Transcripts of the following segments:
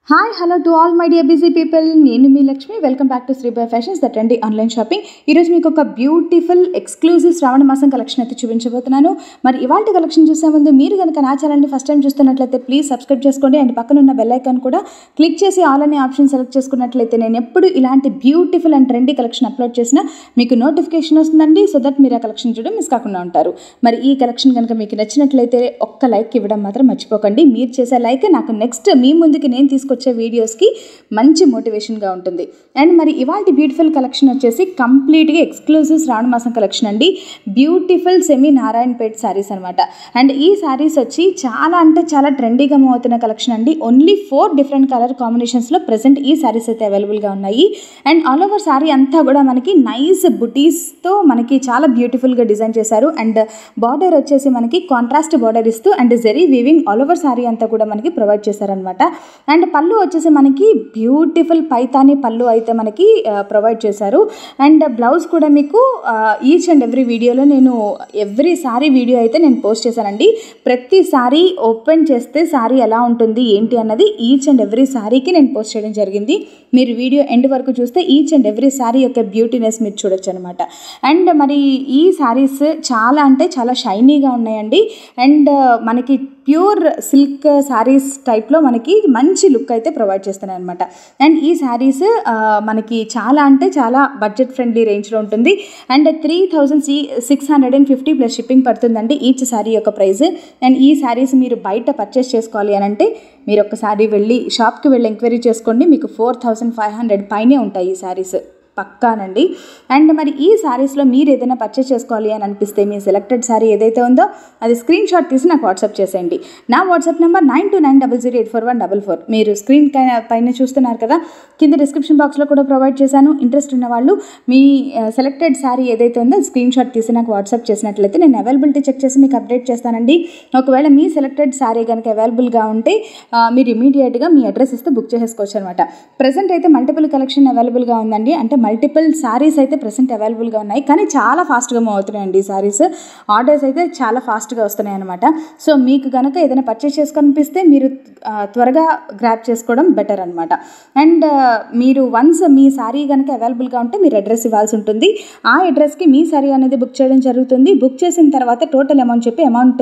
hi hello to all my dear busy people నేను మీ Lakshmi welcome back to Sribai fashions the trendy online shopping ఈరోజు మీకు ఒక beautiful exclusive శ్రావణ మాసం కలెక్షన్ అయితే చూపించబోతున్నాను మరి ఇవాళ కలెక్షన్ చూసే ముందు మీరు కనుక నా ఛానల్ని ఫస్ట్ టైం చూస్తున్నట్లయితే ప్లీజ్ సబ్స్క్రైబ్ చేసుకోండి అండ్ పక్కన ఉన్న బెల్ ఐకాన్ కూడా క్లిక్ చేసి ఆల్ అనే ఆప్షన్ సెలెక్ట్ చేసుకున్నట్లయితే నేను ఎప్పుడు ఇలాంటి beautiful and trendy collection upload చేసినా మీకు నోటిఫికేషన్ వస్తుందండి సో దట్ మీరు ఆ కలెక్షన్ చూడడం మిస్ కాకుండా ఉంటారు మరి ఈ కలెక్షన్ కనుక మీకు నచ్చినట్లయితే ఒక్క లైక్ ఇవ్వడం మాత్రం మర్చిపోకండి మీరు చేసే లైక్ నాకు నెక్స్ట్ మీ ముందుకి నేను తీసుకొచ్చే వీడియోస్కి మంచి మోటివేషన్గా ఉంటుంది అండ్ మరి ఇవాళ బ్యూటిఫుల్ కలెక్షన్ వచ్చేసి కంప్లీట్గా ఎక్స్క్లూజివ్ శ్రావణ మాసం కలెక్షన్ అండి బ్యూటిఫుల్ సెమీ నారాయణపేట్ శారీస్ అనమాట అండ్ ఈ శారీస్ వచ్చి చాలా అంటే చాలా ట్రెండీగా మూవ్ అవుతున్న కలెక్షన్ అండి ఓన్లీ ఫోర్ డిఫరెంట్ కలర్ కాంబినేషన్స్లో ప్రజెంట్ ఈ శారీస్ అయితే అవైలబుల్గా ఉన్నాయి అండ్ ఆల్ ఓవర్ శారీ అంతా కూడా మనకి నైస్ బుటీస్తో మనకి చాలా బ్యూటిఫుల్గా డిజైన్ చేశారు అండ్ బార్డర్ వచ్చేసి మనకి కాంట్రాస్ట్ బార్డర్ ఇస్తూ and zari weaving all over sari అంతా కూడా మనకి ప్రొవైడ్ చేశారనమాట అండ్ పళ్ళు వచ్చేసి మనకి బ్యూటిఫుల్ పైతాని పళ్ళు అయితే మనకి ప్రొవైడ్ చేశారు అండ్ బ్లౌజ్ కూడా మీకు ఈచ్ అండ్ ఎవ్రీ వీడియోలో నేను ఎవ్రీ సారీ వీడియో అయితే నేను పోస్ట్ చేశానండి ప్రతి సారీ ఓపెన్ చేస్తే సారీ ఎలా ఉంటుంది ఏంటి అన్నది ఈచ్ అండ్ ఎవ్రీ సారీకి నేను పోస్ట్ చేయడం జరిగింది మీరు వీడియో ఎండ్ వరకు చూస్తే ఈచ్ అండ్ ఎవ్రీ సారీ యొక్క బ్యూటీనెస్ మీరు చూడొచ్చు అనమాట అండ్ మరి ఈ సారీస్ చాలా అంటే చాలా షైనీగా ఉన్నాయండి అండ్ మనకి ప్యూర్ సిల్క్ శారీస్ టైప్లో మనకి మంచి లుక్ అయితే ప్రొవైడ్ చేస్తున్నాయి అనమాట అండ్ ఈ శారీస్ మనకి చాలా అంటే చాలా బడ్జెట్ ఫ్రెండ్లీ రేంజ్లో ఉంటుంది అండ్ త్రీ థౌజండ్ సి six hundred and fifty plus shipping పడుతుందండి ఈచ్ శారీ యొక్క ప్రైస్ అండ్ ఈ శారీస్ మీరు బయట పర్చేస్ చేసుకోవాలి అని అంటే మీరు ఒకసారి వెళ్ళి షాప్కి వెళ్ళి ఎంక్వైరీ చేసుకోండి మీకు ఫోర్ థౌజండ్ ఫైవ్ హండ్రెడ్ పైనే ఉంటాయి ఈ శారీస్ పక్కానండి అండ్ మరి ఈ శారీస్లో మీరు ఏదైనా పర్చేస్ చేసుకోవాలి అని అనిపిస్తే మీ సెలెక్టెడ్ శారీ ఏదైతే ఉందో అది స్క్రీన్ షాట్ తీసి నాకు వాట్సాప్ చేసేయండి నా WhatsApp number nine two nine double zero eight four one double four మీరు స్క్రీన్ పైన చూస్తున్నారు కదా కింద డిస్క్రిప్షన్ బాక్స్లో కూడా ప్రొవైడ్ చేశాను ఇంట్రెస్ట్ ఉన్న వాళ్ళు మీ సెలెక్టెడ్ శారీ ఏదైతే ఉందో స్క్రీన్ షాట్ తీసి నాకు వాట్సాప్ చేసినట్లయితే నేను అవైలబిలిటీ చెక్ చేసి మీకు అప్డేట్ చేస్తానండి ఒకవేళ మీ సెలెక్టెడ్ శారీ కనుక అవైలబుల్గా ఉంటే మీరు ఇమీడియట్గా మీ అడ్రస్ ఇస్తే బుక్ చేసుకోవచ్చు అనమాట ప్రజెంట్ అయితే మల్టిపుల్ కలెక్షన్ అవైలబుల్గా ఉందండి అంటే మల్టిపుల్ శారీస్ అయితే ప్రజెంట్ అవైలబుల్గా ఉన్నాయి కానీ చాలా ఫాస్ట్గా మూవ్ అవుతున్నాయండి ఈ శారీస్ ఆర్డర్స్ అయితే చాలా ఫాస్ట్గా వస్తున్నాయి అనమాట సో మీకు కనుక ఏదైనా పర్చేస్ చేసుకొనిపిస్తే మీరు త్వరగా గ్రాప్ చేసుకోవడం బెటర్ అనమాట అండ్ మీరు వన్స్ మీ శారీ కనుక అవైలబుల్గా ఉంటే మీరు అడ్రస్ ఇవ్వాల్సి ఉంటుంది ఆ అడ్రస్కి మీ శారీ అనేది బుక్ చేయడం జరుగుతుంది బుక్ చేసిన తర్వాత టోటల్ అమౌంట్ చెప్పి అమౌంట్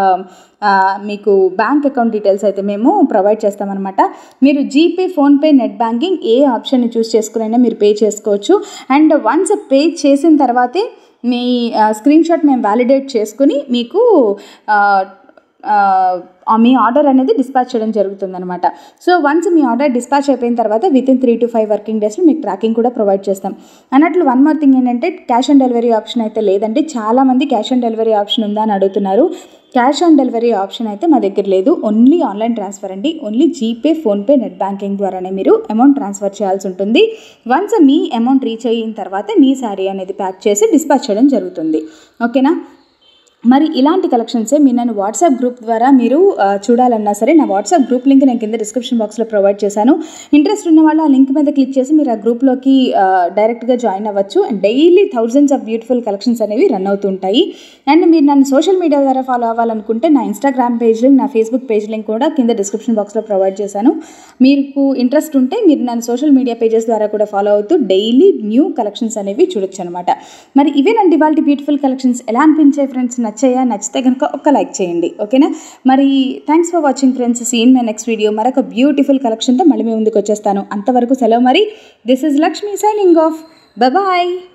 మీకు బ్యాంక్ అకౌంట్ డీటెయిల్స్ అయితే మేము ప్రొవైడ్ చేస్తామన్నమాట మీరు జీపే ఫోన్పే నెట్ బ్యాంకింగ్ ఏ ఆప్షన్ని చూస్ చేసుకునైనా మీరు పే చేసుకోవచ్చు అండ్ వన్స్ పే చేసిన తర్వాతే మీ స్క్రీన్ షాట్ మేము వ్యాలిడేట్ చేసుకుని మీకు మీ ఆర్డర్ అనేది డిస్పాచ్ చేయడం జరుగుతుంది అనమాట సో వన్స్ మీ ఆర్డర్ డిస్పాచ్ అయిపోయిన తర్వాత within three to five working డేస్లో మీకు ట్రాకింగ్ కూడా ప్రొవైడ్ చేస్తాం అన్నట్లు వన్ మోర్ థింగ్ ఏంటంటే క్యాష్ ఆన్ డెలివరీ ఆప్షన్ అయితే లేదండి చాలామంది క్యాష్ ఆన్ డెలివరీ ఆప్షన్ ఉందా అని అడుగుతున్నారు క్యాష్ ఆన్ డెలివరీ ఆప్షన్ అయితే మా దగ్గర లేదు ఓన్లీ ఆన్లైన్ ట్రాన్స్ఫర్ అండి only GPay PhonePe net banking ద్వారానే మీరు అమౌంట్ ట్రాన్స్ఫర్ చేయాల్సి ఉంటుంది వన్స్ మీ అమౌంట్ రీచ్ అయిన తర్వాత మీ శారీ అనేది ప్యాక్ చేసి డిస్పాచ్ చేయడం జరుగుతుంది ఓకేనా మరి ఇలాంటి కలెక్షన్సే మీరు నన్ను వాట్సాప్ గ్రూప్ ద్వారా మీరు చూడాలన్నా సరే నా వాట్సాప్ గ్రూప్ లింక్ నేను కింద డిస్క్రిప్షన్ బాక్స్లో ప్రొవైడ్ చేశాను ఇంట్రెస్ట్ ఉన్న వాళ్ళు ఆ లింక్ మీద క్లిక్ చేసి మీరు ఆ గ్రూప్లోకి డైరెక్ట్గా జాయిన్ అవ్వచ్చు and daily thousands of beautiful collections అనేవి రన్ అవుతుంటాయి అండ్ మీరు నన్ను సోషల్ మీడియా ద్వారా ఫాలో అవ్వాలనుకుంటే నా ఇన్స్టాగ్రామ్ పేజ్ లింక్ నా ఫేస్బుక్ పేజ్ లింక్ కూడా కింద డిస్క్రిప్షన్ బాక్స్లో ప్రొవైడ్ చేశాను మీకు ఇంట్రెస్ట్ ఉంటే మీరు నన్ను సోషల్ మీడియా పేజెస్ ద్వారా కూడా ఫాలో అవుతూ డైలీ న్యూ కలెక్షన్స్ అనేవి చూడొచ్చు అనమాట మరి ఇవేనండి వాళ్ళ బ్యూటిఫుల్ కలెక్షన్స్ ఎలా అనిపించాయి ఫ్రెండ్స్ నచ్చాయా నచ్చితే కనుక ఒక్క లైక్ చేయండి ఓకేనా మరి thanks for watching friends see in my next video మరొక బ్యూటిఫుల్ కలెక్షన్తో మళ్ళీ మీ ముందుకు వచ్చేస్తాను అంతవరకు సెలవు మరి this is Lakshmi signing off bye